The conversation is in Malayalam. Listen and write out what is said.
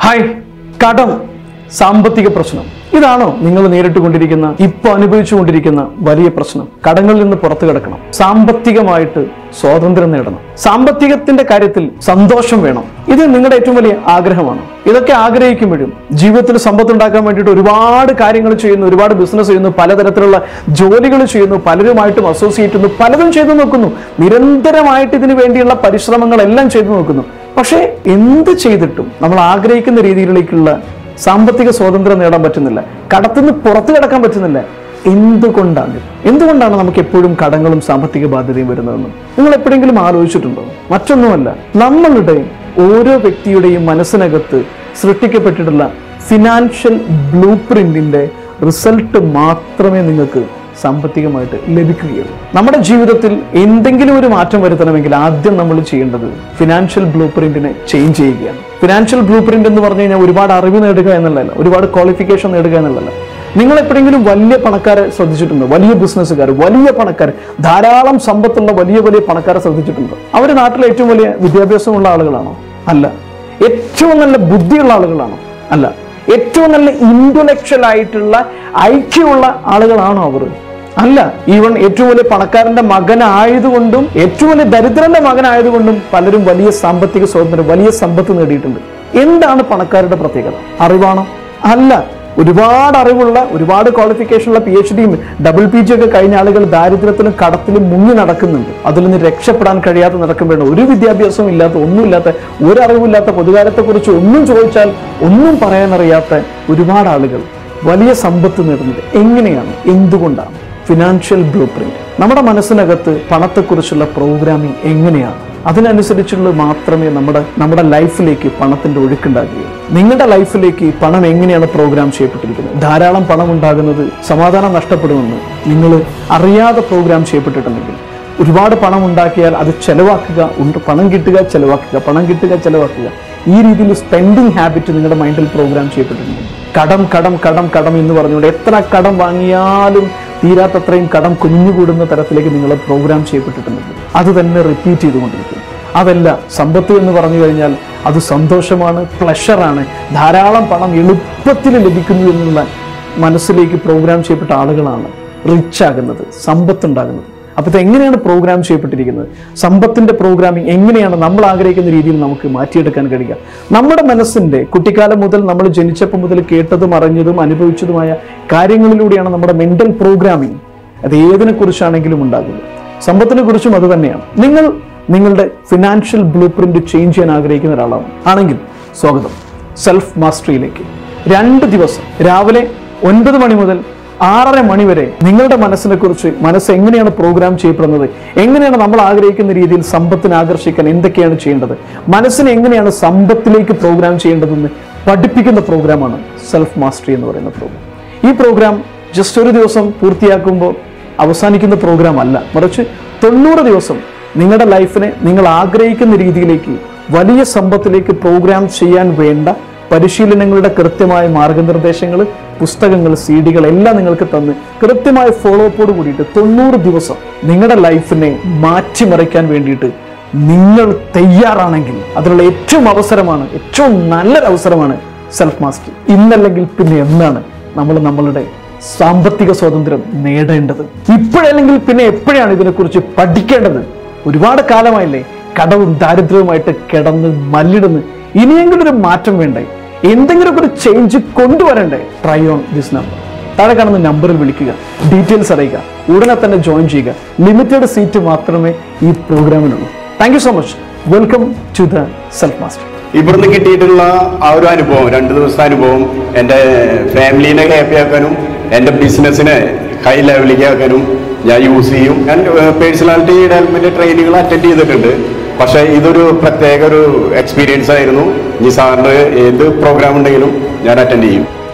ഹായ് കടം സാമ്പത്തിക പ്രശ്നം ഇതാണോ നിങ്ങൾ നേരിട്ട് കൊണ്ടിരിക്കുന്ന ഇപ്പൊ അനുഭവിച്ചുകൊണ്ടിരിക്കുന്ന വലിയ പ്രശ്നം കടങ്ങളിൽ നിന്ന് പുറത്തു കിടക്കണം സാമ്പത്തികമായിട്ട് സ്വാതന്ത്ര്യം നേടണം സാമ്പത്തികത്തിന്റെ കാര്യത്തിൽ സന്തോഷം വേണം ഇത് നിങ്ങളുടെ ഏറ്റവും വലിയ ആഗ്രഹമാണ് ഇതൊക്കെ ആഗ്രഹിക്കുമ്പോഴും ജീവിതത്തിൽ സമ്പത്ത് ഉണ്ടാക്കാൻ വേണ്ടിയിട്ട് ഒരുപാട് കാര്യങ്ങൾ ചെയ്യുന്നു ഒരുപാട് ബിസിനസ് ചെയ്യുന്നു പലതരത്തിലുള്ള ജോലികൾ ചെയ്യുന്നു പലരുമായിട്ടും അസോസിയേറ്റ് ചെയ്യുന്നു പലതും ചെയ്തു നോക്കുന്നു നിരന്തരമായിട്ട് ഇതിനു വേണ്ടിയുള്ള പരിശ്രമങ്ങളെല്ലാം ചെയ്തു നോക്കുന്നു പക്ഷേ എന്ത് ചെയ്തിട്ടും നമ്മൾ ആഗ്രഹിക്കുന്ന രീതിയിലേക്കുള്ള സാമ്പത്തിക സ്വാതന്ത്ര്യം നേടാൻ പറ്റുന്നില്ല കടത്തുനിന്ന് പുറത്തു കിടക്കാൻ പറ്റുന്നില്ല എന്തുകൊണ്ടാണ് എന്തുകൊണ്ടാണ് നമുക്ക് എപ്പോഴും കടങ്ങളും സാമ്പത്തിക ബാധ്യതയും വരുന്നതെന്ന് നിങ്ങൾ എപ്പോഴെങ്കിലും ആലോചിച്ചിട്ടുണ്ടോ മറ്റൊന്നുമല്ല നമ്മളുടെ ഓരോ വ്യക്തിയുടെയും മനസ്സിനകത്ത് സൃഷ്ടിക്കപ്പെട്ടിട്ടുള്ള ഫിനാൻഷ്യൽ ബ്ലൂ പ്രിന്റിന്റെ റിസൾട്ട് മാത്രമേ നിങ്ങൾക്ക് സാമ്പത്തികമായിട്ട് ലഭിക്കുകയുള്ളൂ നമ്മുടെ ജീവിതത്തിൽ എന്തെങ്കിലും ഒരു മാറ്റം വരുത്തണമെങ്കിൽ ആദ്യം നമ്മൾ ചെയ്യേണ്ടത് ഫിനാൻഷ്യൽ ബ്ലൂ പ്രിന്റിനെ ചേഞ്ച് ചെയ്യുകയാണ് ഫിനാൻഷ്യൽ ബ്ലൂ പ്രിന്റ് എന്ന് പറഞ്ഞു കഴിഞ്ഞാൽ ഒരുപാട് അറിവ് നേടുക എന്നുള്ളതല്ല ഒരുപാട് ക്വാളിഫിക്കേഷൻ നേടുക എന്നുള്ളതല്ല നിങ്ങൾ എപ്പോഴെങ്കിലും വലിയ പണക്കാരെ ശ്രദ്ധിച്ചിട്ടുണ്ടോ വലിയ ബിസിനസ്സുകാർ വലിയ പണക്കാർ ധാരാളം സമ്പത്തുള്ള വലിയ വലിയ പണക്കാരെ ശ്രദ്ധിച്ചിട്ടുണ്ടോ അവർ നാട്ടിലെ ഏറ്റവും വലിയ വിദ്യാഭ്യാസമുള്ള ആളുകളാണോ അല്ല ഏറ്റവും നല്ല ബുദ്ധിയുള്ള ആളുകളാണോ അല്ല ഏറ്റവും നല്ല ഇന്റലക്ച്വൽ ആയിട്ടുള്ള ഐക്യമുള്ള ആളുകളാണോ അവർ അല്ല ഈവൻ ഏറ്റവും വലിയ പണക്കാരന്റെ മകനായതുകൊണ്ടും ഏറ്റവും വലിയ ദരിദ്രന്റെ മകനായതുകൊണ്ടും പലരും വലിയ സാമ്പത്തിക സ്വാതന്ത്ര്യം വലിയ സമ്പത്ത് നേടിയിട്ടുണ്ട് എന്താണ് പണക്കാരുടെ പ്രത്യേകത അറിവാണോ അല്ല ഒരുപാട് അറിവുള്ള ഒരുപാട് ക്വാളിഫിക്കേഷനുള്ള പി എച്ച് ഡിയും ഡബിൾ പി ജി ഒക്കെ കഴിഞ്ഞ ആളുകൾ ദാരിദ്ര്യത്തിലും കടത്തിലും മുങ്ങി നടക്കുന്നുണ്ട് അതിൽ നിന്ന് രക്ഷപ്പെടാൻ കഴിയാതെ നടക്കുമ്പോഴാണ് ഒരു വിദ്യാഭ്യാസവും ഇല്ലാത്ത ഒന്നുമില്ലാത്ത ഒരു അറിവില്ലാത്ത പൊതുകാലത്തെക്കുറിച്ച് ഒന്നും ചോദിച്ചാൽ ഒന്നും പറയാനറിയാത്ത ഒരുപാട് ആളുകൾ വലിയ സമ്പത്ത് നേടുന്നത് എങ്ങനെയാണ് എന്തുകൊണ്ടാണ് ഫിനാൻഷ്യൽ ബ്ലൂ പ്രിന്റ് നമ്മുടെ മനസ്സിനകത്ത് പണത്തെക്കുറിച്ചുള്ള പ്രോഗ്രാമിംഗ് എങ്ങനെയാണ് അതിനനുസരിച്ചുള്ള മാത്രമേ നമ്മുടെ നമ്മുടെ ലൈഫിലേക്ക് പണത്തിന്റെ ഒഴുക്കുണ്ടാകുകയുള്ളൂ നിങ്ങളുടെ ലൈഫിലേക്ക് പണം എങ്ങനെയാണ് പ്രോഗ്രാം ചെയ്യപ്പെട്ടിരിക്കുന്നത് ധാരാളം പണം ഉണ്ടാകുന്നത് സമാധാനം നഷ്ടപ്പെടുമെന്ന് നിങ്ങൾ അറിയാതെ പ്രോഗ്രാം ചെയ്യപ്പെട്ടിട്ടുണ്ടെങ്കിൽ ഒരുപാട് പണം ഉണ്ടാക്കിയാൽ അത് ചെലവാക്കുക ഉണ്ട് പണം കിട്ടുക ചെലവാക്കുക പണം കിട്ടുക ചെലവാക്കുക ഈ രീതിയിൽ സ്പെൻഡിങ് ഹാബിറ്റ് നിങ്ങളുടെ മൈൻഡിൽ പ്രോഗ്രാം ചെയ്യപ്പെട്ടിട്ടുണ്ട് കടം കടം കടം കടം എന്ന് പറഞ്ഞുകൊണ്ട് എത്ര കടം വാങ്ങിയാലും തീരാത്തത്രയും കടം കുഞ്ഞുകൂടുന്ന തരത്തിലേക്ക് നിങ്ങൾ പ്രോഗ്രാം ചെയ്യപ്പെട്ടിട്ടുണ്ട് അത് തന്നെ റിപ്പീറ്റ് ചെയ്തുകൊണ്ടിരിക്കും അതല്ല സമ്പത്ത് എന്ന് പറഞ്ഞു കഴിഞ്ഞാൽ അത് സന്തോഷമാണ് പ്ലഷറാണ് ധാരാളം പണം എളുപ്പത്തിൽ ലഭിക്കുന്നു എന്നുള്ള മനസ്സിലേക്ക് പ്രോഗ്രാം ചെയ്യപ്പെട്ട ആളുകളാണ് റിച്ച് ആകുന്നത് സമ്പത്ത് ഉണ്ടാകുന്നത് അപ്പോൾ ഇത് എങ്ങനെയാണ് പ്രോഗ്രാം ചെയ്യപ്പെട്ടിരിക്കുന്നത് സമ്പത്തിന്റെ പ്രോഗ്രാമിംഗ് എങ്ങനെയാണ് നമ്മൾ ആഗ്രഹിക്കുന്ന രീതിയിൽ നമുക്ക് മാറ്റിയെടുക്കാൻ കഴിയുക നമ്മുടെ മനസ്സിന്റെ കുട്ടിക്കാലം മുതൽ നമ്മൾ ജനിച്ചപ്പോൾ മുതൽ കേട്ടതും അറിഞ്ഞതും അനുഭവിച്ചതുമായ കാര്യങ്ങളിലൂടെയാണ് നമ്മുടെ മെന്റൽ പ്രോഗ്രാമിംഗ് അത് ഏതിനെ കുറിച്ചാണെങ്കിലും ഉണ്ടാകുന്നത് സമ്പത്തിനെ കുറിച്ചും അത് തന്നെയാണ് നിങ്ങൾ നിങ്ങളുടെ ഫിനാൻഷ്യൽ ബ്ലൂ പ്രിന്റ് ചേഞ്ച് ചെയ്യാൻ ആഗ്രഹിക്കുന്ന ഒരാളാണ് ആണെങ്കിൽ സ്വാഗതം സെൽഫ് മാസ്റ്ററിയിലേക്ക് രണ്ട് ദിവസം രാവിലെ ഒൻപത് മണി മുതൽ ആറര മണി വരെ നിങ്ങളുടെ മനസ്സിനെ കുറിച്ച് മനസ്സ് എങ്ങനെയാണ് പ്രോഗ്രാം ചെയ്യപ്പെടുന്നത് എങ്ങനെയാണ് നമ്മൾ ആഗ്രഹിക്കുന്ന രീതിയിൽ സമ്പത്തിനെ ആകർഷിക്കാൻ എന്തൊക്കെയാണ് ചെയ്യേണ്ടത് മനസ്സിനെ എങ്ങനെയാണ് സമ്പത്തിലേക്ക് പ്രോഗ്രാം ചെയ്യേണ്ടതെന്ന് പഠിപ്പിക്കുന്ന പ്രോഗ്രാമാണ് സെൽഫ് മാസ്റ്ററി എന്ന് പറയുന്ന പ്രോഗ്രാം ഈ പ്രോഗ്രാം ജസ്റ്റ് ഒരു ദിവസം പൂർത്തിയാക്കുമ്പോൾ അവസാനിക്കുന്ന പ്രോഗ്രാം അല്ല മറിച്ച് തൊണ്ണൂറ് ദിവസം നിങ്ങളുടെ ലൈഫിനെ നിങ്ങൾ ആഗ്രഹിക്കുന്ന രീതിയിലേക്ക് വലിയ സമ്പത്തിലേക്ക് പ്രോഗ്രാം ചെയ്യാൻ വേണ്ട പരിശീലനങ്ങളുടെ കൃത്യമായ മാർഗനിർദ്ദേശങ്ങൾ പുസ്തകങ്ങൾ സി ഡികൾ എല്ലാം നിങ്ങൾക്ക് തന്ന് കൃത്യമായ ഫോളോ അപ്പോട് കൂടിയിട്ട് തൊണ്ണൂറ് ദിവസം നിങ്ങളുടെ ലൈഫിനെ മാറ്റിമറിക്കാൻ വേണ്ടിയിട്ട് നിങ്ങൾ തയ്യാറാണെങ്കിൽ അതിനുള്ള ഏറ്റവും അവസരമാണ് ഏറ്റവും നല്ലൊരു അവസരമാണ് സെൽഫ് മാസ്റ്റർ ഇന്നല്ലെങ്കിൽ പിന്നെ എന്നാണ് നമ്മൾ നമ്മളുടെ സാമ്പത്തിക സ്വാതന്ത്ര്യം നേടേണ്ടത് ഇപ്പോഴല്ലെങ്കിൽ പിന്നെ എപ്പോഴാണ് ഇതിനെക്കുറിച്ച് പഠിക്കേണ്ടത് ഒരുപാട് കാലമായില്ലേ കടവും ദാരിദ്ര്യവുമായിട്ട് കിടന്ന് മല്ലിടുന്ന് ഇനിയെങ്കിലും ഒരു മാറ്റം വേണ്ടേ എന്തെങ്കിലും ഒരു ചേഞ്ച് കൊണ്ടുവരണ്ടേ ട്രൈ ഓൺ ദിസ് നമ്പർ താഴെ കാണുന്ന നമ്പറിൽ വിളിക്കുക ഡീറ്റെയിൽസ് അറിയുക ഉടനെ തന്നെ ജോയിൻ ചെയ്യുക ലിമിറ്റഡ് സീറ്റ് മാത്രമേ ഈ പ്രോഗ്രാമിനുള്ളൂ thank you so much welcome to the self master ഇവിടുന്ന് കിട്ടിയിട്ടുള്ള ആ ഒരു അനുഭവം രണ്ട് ദിവസത്തെ അനുഭവം എൻ്റെ ഫാമിലീനെ ഹാപ്പി ആക്കാനും എൻ്റെ ബിസിനസ്സിനെ ഹൈ ലെവലിലേക്ക് ആക്കാനും ഞാൻ യൂസ് ചെയ്യും ഞാൻ പേഴ്സണാലിറ്റി ഡെവലപ്മെന്റ് ട്രെയിനിങ്ങൾ അറ്റൻഡ് ചെയ്തിട്ടുണ്ട് പക്ഷേ ഇതൊരു പ്രത്യേക ഒരു എക്സ്പീരിയൻസ് ആയിരുന്നു ഈ സാറിന് ഏത് പ്രോഗ്രാം ഉണ്ടെങ്കിലും ഞാൻ അറ്റൻഡ് ചെയ്യും